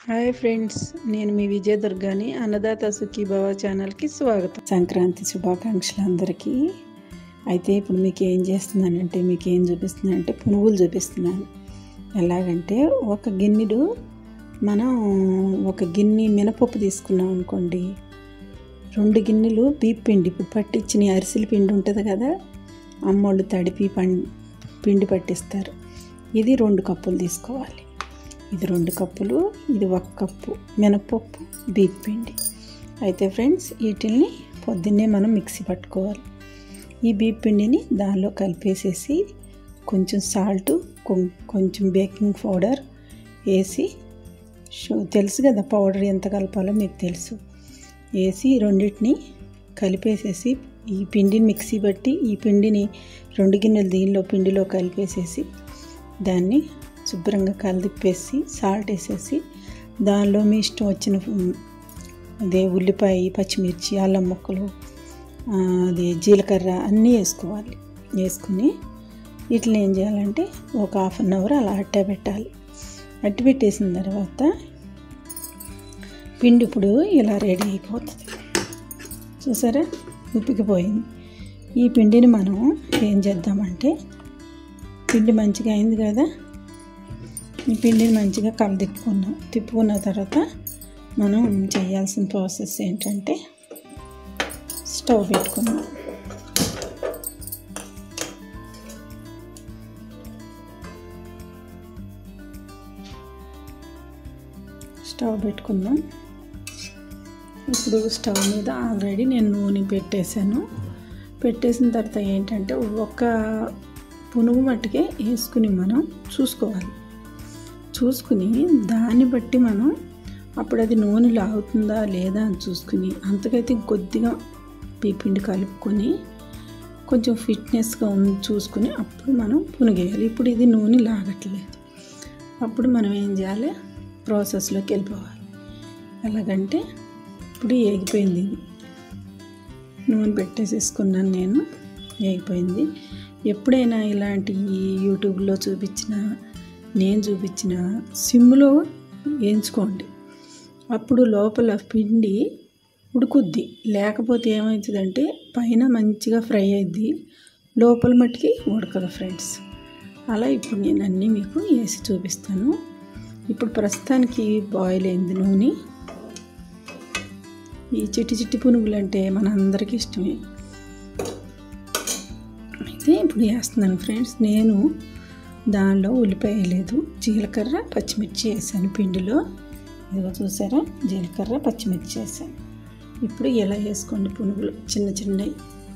hi friends నేను మీ విజయ దుర్గాని అన్నదాత సుఖీభవ ఛానల్కి స్వాగతం సంక్రాంతి శుభాకాంక్షలు అందరికీ అయితే ఇప్పుడు మీకు ఏం చేస్తున్నానంటే మీకు ఏం చూపిస్తున్నానంటే పునుగులు చూపిస్తున్నాను ఎలాగంటే ఒక గిన్నెడు మనం ఒక గిన్నె మినపప్పు తీసుకున్నాం అనుకోండి రెండు గిన్నెలు బీప్ పిండి ఇప్పుడు పట్టించిన అరిసెల పిండి ఉంటుంది కదా అమ్మోళ్ళు తడిపి పం పిండి పట్టిస్తారు ఇది రెండు కప్పులు తీసుకోవాలి ఇది రెండు కప్పులు ఇది ఒక కప్పు మినపప్పు బీప్ పిండి అయితే ఫ్రెండ్స్ వీటిల్ని పొద్దున్నే మనం మిక్సీ పట్టుకోవాలి ఈ బీప్ పిండిని దానిలో కలిపేసేసి కొంచెం సాల్ట్ కొంచెం బేకింగ్ పౌడర్ వేసి షు తెలుసు కదా పౌడర్ ఎంత కలపాలో మీకు తెలుసు వేసి రెండింటిని కలిపేసేసి ఈ పిండిని మిక్సీ బట్టి ఈ పిండిని రెండు గిన్నెలు దీనిలో పిండిలో కలిపేసేసి దాన్ని శుభ్రంగా కలిపేసి సాల్ట్ వేసేసి దానిలో మీ ఇష్టం వచ్చిన అదే ఉల్లిపాయ పచ్చిమిర్చి అల్లం ముక్కలు అది జీలకర్ర అన్నీ వేసుకోవాలి వేసుకుని వీటిని ఏం చేయాలంటే ఒక హాఫ్ అన్ అవర్ అలా అట్టే పెట్టాలి అట్టి పెట్టేసిన తర్వాత పిండి ఇప్పుడు ఇలా రెడీ అయిపోతుంది చూసారా ఉప్పికిపోయింది ఈ పిండిని మనం ఏం చేద్దామంటే పిండి మంచిగా అయింది కదా ఈ పిండిని మంచిగా కల తిప్పుకున్నాం తిప్పుకున్న తర్వాత మనం చేయాల్సిన ప్రాసెస్ ఏంటంటే స్టవ్ పెట్టుకున్నాం స్టవ్ పెట్టుకుందాం ఇప్పుడు స్టవ్ మీద ఆల్రెడీ నేను నూనె పెట్టేశాను పెట్టేసిన తర్వాత ఏంటంటే ఒక పునుగు మట్టుకే వేసుకుని మనం చూసుకోవాలి చూసుకుని దాన్ని బట్టి మనం అప్పుడు అది నూనె లాగుతుందా లేదా అని చూసుకుని అంతకైతే ఇంకొద్దిగా పీపిండి కలుపుకొని కొంచెం ఫిట్నెస్గా ఉంది చూసుకుని అప్పుడు మనం పునిగేయాలి ఇప్పుడు ఇది నూనె లాగట్లేదు అప్పుడు మనం ఏం చేయాలి ప్రాసెస్లోకి వెళ్ళిపోవాలి ఎలాగంటే ఇప్పుడు ఏగిపోయింది ఇది నూనె పెట్టేసేసుకున్నాను నేను ఏగిపోయింది ఎప్పుడైనా ఇలాంటి యూట్యూబ్లో చూపించిన నేను చూపించిన సిమ్లో వేయించుకోండి అప్పుడు లోపల పిండి ఉడుకుద్ది లేకపోతే ఏమవుతుందంటే పైన మంచిగా ఫ్రై అయింది లోపల మట్టుకి ఉడకదు ఫ్రెండ్స్ అలా ఇప్పుడు నేను అన్నీ మీకు వేసి చూపిస్తాను ఇప్పుడు ప్రస్తుతానికి బాయిల్ అయింది నూనె ఈ చిట్టి చిట్టి పునుగులు అంటే మన అందరికీ ఇష్టమే అయితే ఇప్పుడు వేస్తున్నాను ఫ్రెండ్స్ నేను దానిలో ఉల్లిపాయ వేయలేదు జీలకర్ర పచ్చిమిర్చి వేసాను పిండిలో ఇదిగో చూసారా జీలకర్ర పచ్చిమిర్చి వేసాను ఇప్పుడు ఎలా వేసుకోండి పునుగులు చిన్న చిన్నవి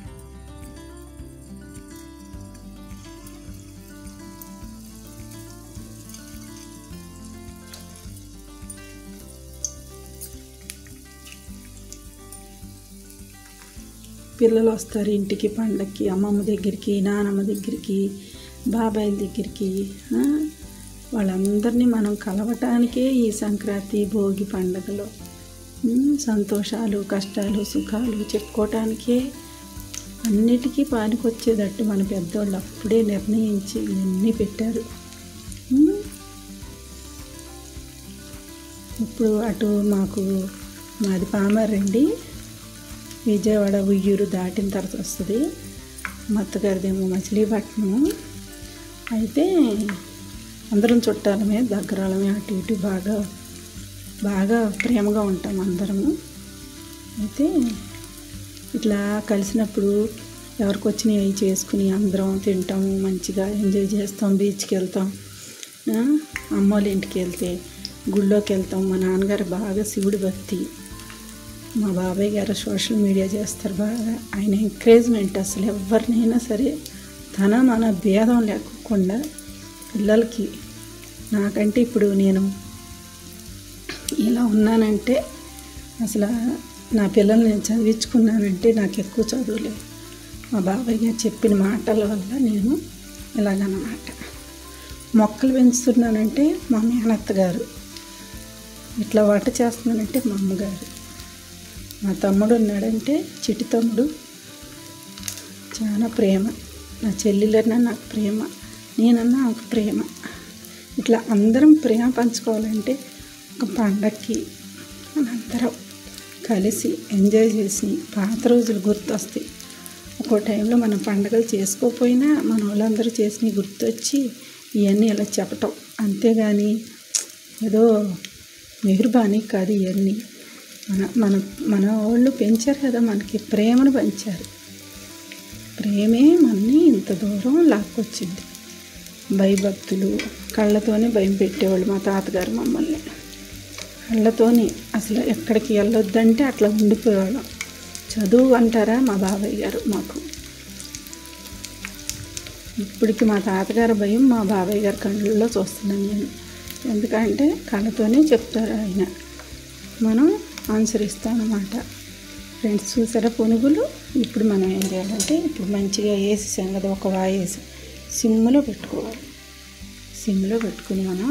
పిల్లలు వస్తారు ఇంటికి పండక్కి అమ్మమ్మ దగ్గరికి నానమ్మ దగ్గరికి బాబాయిల దగ్గరికి వాళ్ళందరినీ మనం కలవటానికే ఈ సంక్రాంతి భోగి పండుగలో సంతోషాలు కష్టాలు సుఖాలు చెప్పుకోవటానికే అన్నిటికీ పానికొచ్చేటట్టు మన పెద్దవాళ్ళు అప్పుడే నిర్ణయించి ఇవన్నీ పెట్టారు ఇప్పుడు అటు మాకు మాది పామారండి విజయవాడ ఉయ్యూరు దాటిన తర్వాత వస్తుంది మత్తగారిదేమో మచిలీపట్నం అయితే అందరం చుట్టాలమే దగ్గరాలమే అటు ఇటు బాగా బాగా ప్రేమగా ఉంటాం అందరము అయితే ఇట్లా కలిసినప్పుడు ఎవరికి వచ్చినాయి అవి చేసుకుని అందరం తింటాము మంచిగా ఎంజాయ్ చేస్తాం బీచ్కి వెళ్తాం అమ్మోళ్ళ ఇంటికి వెళ్తే గుళ్ళోకి వెళ్తాం మా నాన్నగారు బాగా శివుడి భక్తి మా బాబాయ్ గారు సోషల్ మీడియా చేస్తారు బాగా ఆయన ఎంకరేజ్మెంట్ అసలు ఎవరినైనా సరే తన మన భేదం లేకుండా పిల్లలకి నాకంటే ఇప్పుడు నేను ఇలా ఉన్నానంటే అసలు నా పిల్లల్ని నేను చదివించుకున్నానంటే నాకు ఎక్కువ చదువులేదు మా బాబాయ్ గారు చెప్పిన మాటల వల్ల నేను ఇలాగన్నమాట మొక్కలు పెంచుతున్నానంటే మా మేనత్త గారు ఇట్లా వంట చేస్తున్నానంటే మా అమ్మగారు మా తమ్ముడు ఉన్నాడంటే చిట్టి తమ్ముడు చాలా ప్రేమ నా చెల్లెలన్నా నాకు ప్రేమ నేనన్నా నాకు ప్రేమ ఇట్లా అందరం ప్రేమ పంచుకోవాలంటే ఒక పండక్కి మనందరం కలిసి ఎంజాయ్ చేసి పాత రోజులు గుర్తొస్తాయి ఒక్కో టైంలో మనం పండగలు చేసుకోకపోయినా మన వాళ్ళందరూ చేసినవి గుర్తొచ్చి ఇవన్నీ ఇలా చెప్పటం అంతేగాని ఏదో మెహర్బానీ కాదు ఇవన్నీ మన మన మన వాళ్ళు పెంచారు కదా మనకి ప్రేమను పంచారు ప్రేమే మనని ఇంత దూరం లాక్కొచ్చింది భయభక్తులు కళ్ళతోనే భయం పెట్టేవాళ్ళు మా తాతగారు మమ్మల్ని కళ్ళతోని అసలు ఎక్కడికి వెళ్ళొద్దంటే అట్లా ఉండిపోయేవాళ్ళం చదువు అంటారా మా బాబాయ్ గారు మాకు ఇప్పటికి మా తాతగారి భయం మా బాబాయ్ గారి కళ్ళల్లో చూస్తున్నాను నేను ఎందుకంటే కళ్ళతోనే చెప్తారు ఆయన మనం అనుసరిస్తాం అన్నమాట ఫ్రెండ్స్ చూసారా పునుగులు ఇప్పుడు మనం ఏం చేయాలంటే ఇప్పుడు మంచిగా వేసేసాం కదా ఒక వాయి వేసి సిమ్లో పెట్టుకోవాలి సిమ్లో పెట్టుకుని మనం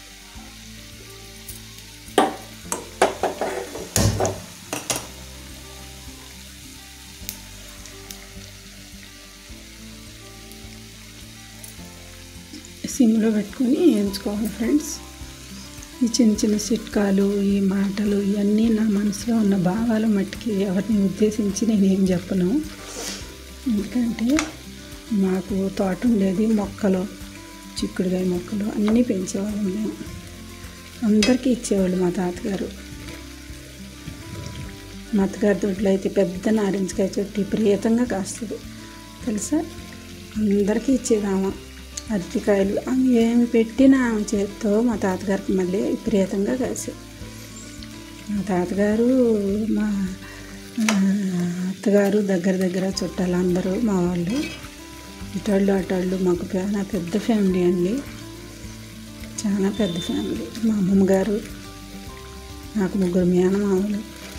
సిమ్లో పెట్టుకొని వేయించుకోవాలి ఫ్రెండ్స్ ఈ చిన్న చిన్న చిట్కాలు ఈ మాటలు ఇవన్నీ నా మనసులో ఉన్న భావాల మట్టికి ఎవరిని ఉద్దేశించి నేనేం చెప్పను ఎందుకంటే మాకు తోట ఉండేది మొక్కలు చిక్కుడుకాయ మొక్కలు అన్నీ పెంచేవాళ్ళం మేము అందరికీ ఇచ్చేవాళ్ళు మా తాతగారు మా అత్తగారి తోటలో అయితే పెద్ద నారింజకాయ చెట్టు విపరీతంగా కాస్తుంది తెలుసా అందరికీ ఇచ్చేదామా అరటికాయలు అవి ఏమి పెట్టినా ఆమె చేత్తో మా తాతగారికి మళ్ళీ విపరీతంగా కాసాయి మా తాతగారు మా ఆ, అత్తగారు దగ్గర దగ్గర చుట్టాలు అందరూ మా వాళ్ళు ఇటోళ్ళు అటోళ్ళు మాకు చాలా పెద్ద ఫ్యామిలీ అండి చాలా పెద్ద ఫ్యామిలీ మా అమ్మమ్మ గారు నాకు ముగ్గురు మేనమామలు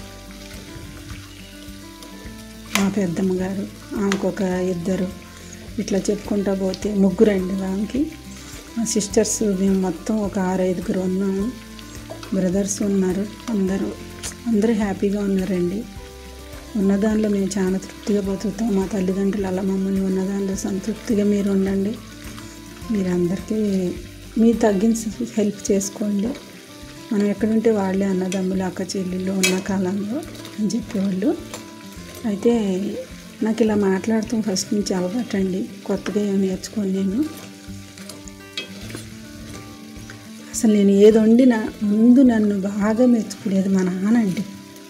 మా పెద్దమ్మ గారు ఆమెకు ఒక ఇద్దరు ఇట్లా చెప్పుకుంటా పోతే ముగ్గురండి ఆమెకి మా సిస్టర్స్ మేము మొత్తం ఒక ఆరు ఐదుగురు ఉన్నాము బ్రదర్స్ ఉన్నారు అందరూ అందరూ హ్యాపీగా ఉన్నారండి ఉన్న దానిలో మేము చాలా తృప్తిగా బతుకుతాం మా తల్లిదండ్రులు అలా మమ్మల్ని ఉన్న దానిలో సంతృప్తిగా మీరు ఉండండి మీరు అందరికీ మీరు తగ్గించి హెల్ప్ చేసుకోండి మనం ఎక్కడుంటే వాళ్ళే అన్నదమ్ములు అక్క చెల్లెళ్ళు ఉన్న కాలంలో అని చెప్పేవాళ్ళు అయితే నాకు ఇలా మాట్లాడటం ఫస్ట్ నుంచి అలవాటండి కొత్తగా ఏం నేర్చుకోను నేను అసలు నేను ఏది వండినా ముందు నన్ను బాగా మెచ్చుకునేది మా నాన్న అండి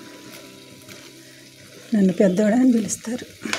నన్ను పెద్దోడా అని పిలుస్తారు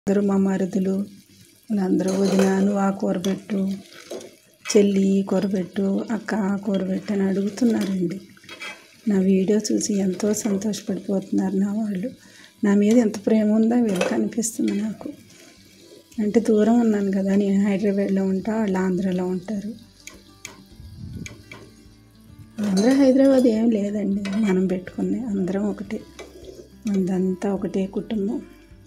అందరూ మా మరుదులు వాళ్ళందరూ వదిన నువ్వు ఆ కూర పెట్టు చెల్లి ఈ కూర పెట్టు అక్క ఆ కూర పెట్టు అని అడుగుతున్నారండి నా వీడియో చూసి ఎంతో సంతోషపడిపోతున్నారు నా వాళ్ళు నా మీద ఎంత ప్రేమ ఉందో వీళ్ళకి అనిపిస్తుంది నాకు అంటే దూరం ఉన్నాను కదా నేను హైదరాబాద్లో ఉంటా వాళ్ళు ఆంధ్రాలో ఉంటారు ఆంధ్ర హైదరాబాద్ ఏం లేదండి మనం పెట్టుకునే అందరం ఒకటే మనదంతా ఒకటే కుటుంబం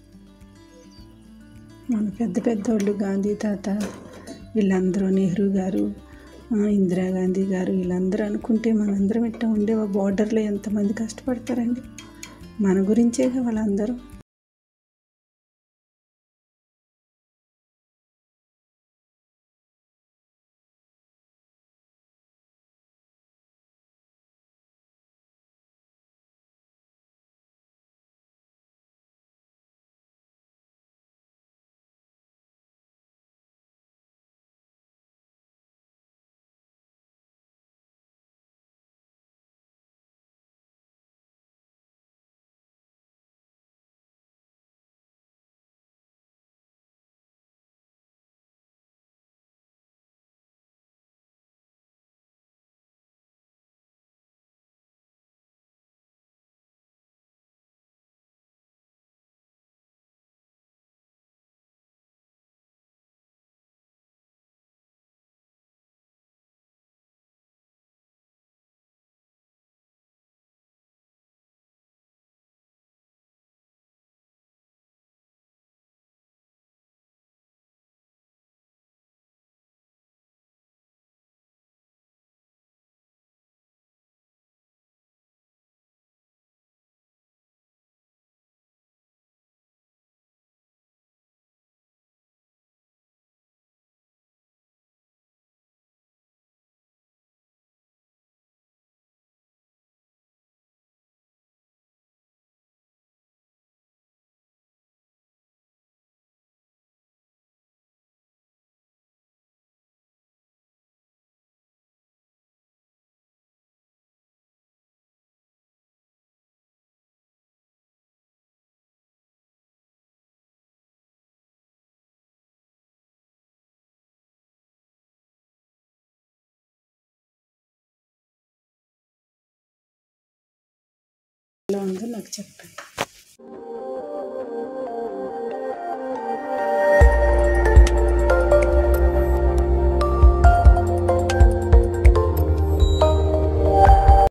మన పెద్ద పెద్దోళ్ళు గాంధీ తాత వీళ్ళందరూ నెహ్రూ గారు ఆ, ఇందిరాగాంధీ గారు వీళ్ళందరూ అనుకుంటే మనందరం ఇట్లా ఉండే బోర్డర్లో ఎంతమంది కష్టపడతారండి మన గురించేగా వాళ్ళందరూ ఎలా ఉందో నాకు చెప్పండి